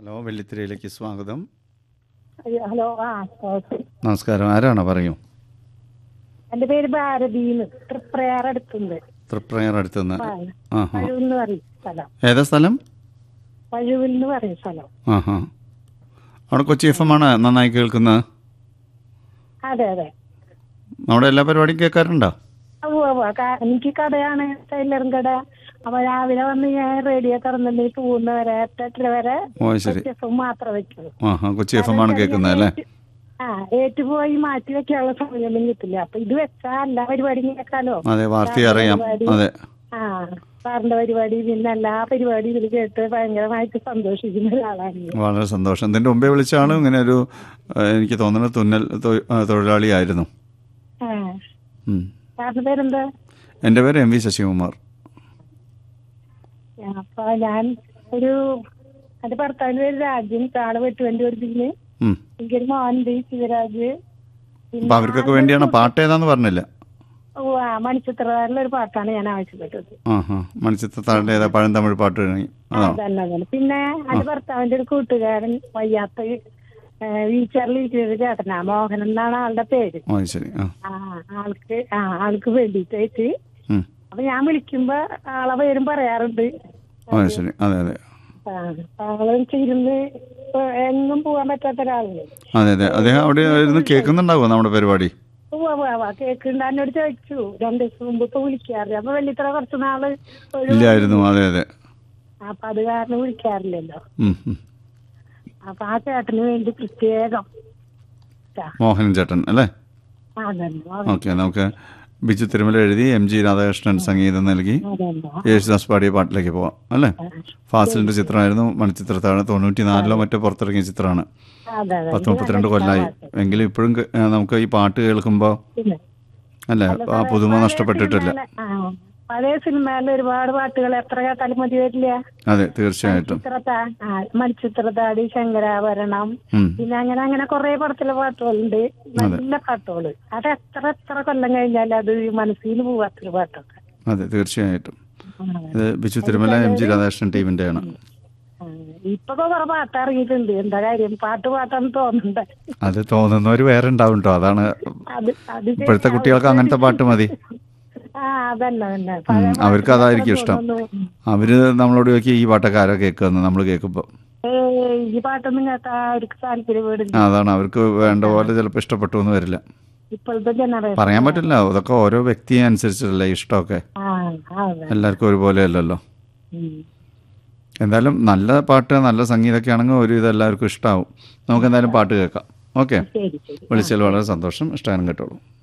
Hello വെള്ളിത്തിരയിലേക്ക് സ്വാഗതം അയ്യോ, hello ആ ഓക്കെ നമസ്കാരം ആരാണോ പറയൂ എന്റെ പേര് ഭാരതീന്ന് തൃപ്രയാർ അടുത്തുണ്ട് തൃപ്രയർ അടുത്തുനിന്ന് ആ ഹാ പഴുവിൽ എന്ന് പറയും സ്ഥലം ഏതാ സ്ഥലം പഴുവിൽ എന്ന് പറയും സ്ഥലം ആ ഹാ അവിടെ കൊച്ചി എഫ് എം ആണ് നന്നായി കേൾക്കുന്നത് അതെ അതെ നമ്മുടെ എല്ലാ പരിപാടിയും കേൾക്കാറുണ്ടോ ഉവ്വ് ഉവ്വ്. ക- എനിക്ക് കടയാണ് ടൈലറും കട അപ്പൊ രാവിലെ വന്ന് ഞാൻ റേഡിയോ തുറന്നിട്ട് പോകുന്ന വരെ എട്ടെട്ടര വരെ ഓ ശരി ദിവസം മാത്രം വെക്കുള്ളൂ ആ ഹാ കൊച്ചി എഫ് എം ആണ് കേൾക്കുന്നത് അല്ലേ ആ ഏറ്റുപോയി മാറ്റി വെക്കാനുള്ള സമയമൊന്നും കിട്ടില്ല അപ്പൊ ഇത് വെച്ചാ എല്ലാ പരിപാടിയും കേൾക്കാലോ അതെ വാർത്തയും അറിയാം അതെ ആ സാറിന്റെ പരിപാടി പിന്നെ എല്ലാ പരിപാടിയും ഇത് കേട്ട് ഭയങ്കരമായിട്ട് സന്തോഷിക്കുന്ന ഒരാളാണ് ഞാൻ. വളരെ സന്തോഷം ഇതിൻ്റെ മുമ്പേ വിളിച്ച ആളും ഇങ്ങനെ ഒരു ഏഹ്, എനിക്ക് തോന്നുന്നത് തുന്നൽ തൊ- ആ, തൊഴിലാളിയായിരുന്നു ആ ഉം. സാറിന്റെ പേരെന്താ എൻ്റെ പേര് എം വി ശശികുമാർ അപ്പൊ ഞാൻ ഒരു എന്റെ ഭർത്താവിന്റെ പേര് രാജ്യം ആള് വെട്ടുവണ്ടി പഠിപ്പിക്കുന്നു ഉം. എനിക്കൊരു മോനുണ്ട് ശിവരാജ് അപ്പം അവർക്കൊക്കെ വേണ്ടിയാണ് പാട്ട് ഏതാന്ന് പറഞ്ഞില്ല ഓ ആ മണിച്ചിത്രകാരിലെ ഒരു പാട്ടാണ് ഞാൻ ആവശ്യപ്പെട്ടത് ആ ഹാ മണിച്ചിത്രത്താഴിൻ്റെ ഏതാ പഴം തമിഴ് പാട്ട് കഴിഞ്ഞു അതാ അതല്ല അതല്ല പിന്നെ എന്റെ ഭർത്താവിന്റെ ഒരു കൂട്ടുകാരൻ വയ്യാത്ത വീച്ചറിൽ ഇരിക്കുന്ന ഒരു ചേട്ടനാ മോഹൻ എന്നാണ് ആളുടെ പേര് ഓ ശരി ആ ആ ആൾക്ക് ആ ആൾക്ക് വേണ്ടിയിട്ട് ഉം. അപ്പൊ ഞാൻ വിളിക്കുമ്പോ ആളെ പേരും പറയാറുണ്ട് ഓ ശരി അതെ അതെ ആ, ആള് ഇരുന്ന് ഇപ്പൊ എങ്ങും പോകാൻ പറ്റാത്ത ഒരാളല്ലേ അതെ അതെ അദ്ദേഹം അവിടെ ഇരുന്ന് കേൾക്കുന്നുണ്ടാവുമോ നമ്മുടെ പരിപാടി ഉവ്വ് ഉവ്വ് ഉവ്വ്. കേക്കുണ്ട് എന്നോട് ചോദിച്ചു രണ്ടു ദിവസം മുമ്പ് ഇപ്പൊ വിളിക്കാറില്ല അപ്പൊ വെള്ളിത്ര കുറച്ച് നാള് ഒരു ഇല്ലായിരുന്നു അതെ അതെ അപ്പൊ അത് കാരണം വിളിക്കാറില്ലല്ലോ ഉം, ഉം. അപ്പൊ ആ ചേട്ടന് വേണ്ടി പ്രത്യേകം ട്ടാ. മോഹനൻ ചേട്ടൻ അല്ലേ അതല്ലോ ഓക്കെ നമുക്ക് ബിജു തിരുമല എഴുതി എം ജി രാധാകൃഷ്ണൻ സംഗീതം നൽകി അതല്ലോ യേശുദാസ് പാടിയ പാട്ടിലേക്ക് പോവാം അല്ലേ ഫാസിലിന്റെ ചിത്രമായിരുന്നു മണിച്ചിത്രത്താണ് തൊണ്ണൂറ്റി നാലിലോ മറ്റോ പുറത്തിറങ്ങിയ ചിത്രമാണ് അതെ അതെ പത്ത് മുപ്പത്തിരണ്ട് കൊല്ലമായി എങ്കിലും ഇപ്പോഴും കേ- ഏ, നമുക്ക് ഈ പാട്ട് കേൾക്കുമ്പോൾ പിന്നെ അല്ലേ ആ പുതുമ നഷ്ടപ്പെട്ടിട്ടില്ല സിനിമയിലെ- ആ, പഴയ സിനിമയിൽ ഒരുപാട് പാട്ടുകൾ എത്ര കേട്ടാലും മതി വരില്ല അതെ തീർച്ചയായിട്ടും ചിത്രത്താ ആ മണിച്ചിത്രത്താടി ശങ്കരാഭരണം ഉം. പിന്നെ അങ്ങനെ അങ്ങനെ കുറെ പടത്തിലെ പാട്ടുകളുണ്ട് നല്ല പാട്ടുകള് അത് എത്ര എത്ര കൊല്ലം കഴിഞ്ഞാലും അത് മനസ്സിൽ പോവാത്തൊരു പാട്ടൊക്കെ അതെ തീർച്ചയായിട്ടും ആ. ഇത് ബിജു തിരുമല എം ജി രാധാകൃഷ്ണൻ ടീമിൻ്റെയാണ് ആ. ഇപ്പൊ കുറെ പാട്ട് ഇറങ്ങിയിട്ടുണ്ട് എന്താ കാര്യം പാട്ട് പാട്ടാന്ന് തോന്നുന്നുണ്ട് അത് തോന്നുന്നവർ വേറെ ഉണ്ടാവും കേട്ടോ അതാണ് അത് അത് ഇപ്പോഴത്തെ കുട്ടികൾക്ക് അങ്ങനത്തെ പാട്ട് മതി ആ അതല്ല തന്നെ ഉം, അവർക്ക് അതായിരിക്കും ഇഷ്ടം അവര് നമ്മളോട് ചോദിക്കും ഈ പാട്ടൊക്കെ ആരോ കേൾക്കുമെന്ന് നമ്മൾ കേൾക്കുമ്പോൾ ഈ പാട്ടൊന്നും കേട്ടാ അവർക്ക് താല്പര്യം വീടില്ല അതാണ് അവർക്ക് വേണ്ട പോലെ ചിലപ്പോൾ ഇഷ്ടപ്പെട്ടു എന്ന് വരില്ല ഇപ്പോഴത്തെ ജനറേഷൻ പറയാൻ പറ്റില്ല അതൊക്കെ ഓരോ വ്യക്തിയെ അനുസരിച്ചല്ലേ ഇഷ്ടമൊക്കെ ആ അതെ എല്ലാവർക്കും ഒരുപോലെ അല്ലല്ലോ ഉം. എന്തായാലും നല്ല പാട്ട് നല്ല സംഗീതമൊക്കെ ആണെങ്കിൽ ഒരു ഇത് എല്ലാവർക്കും ഇഷ്ടമാവും നമുക്ക് എന്തായാലും പാട്ട് കേൾക്കാം ഓക്കെ ശരി ശരി വിളിച്ചാൽ വളരെ സന്തോഷം ഇഷ്ടം കേട്ടോളൂ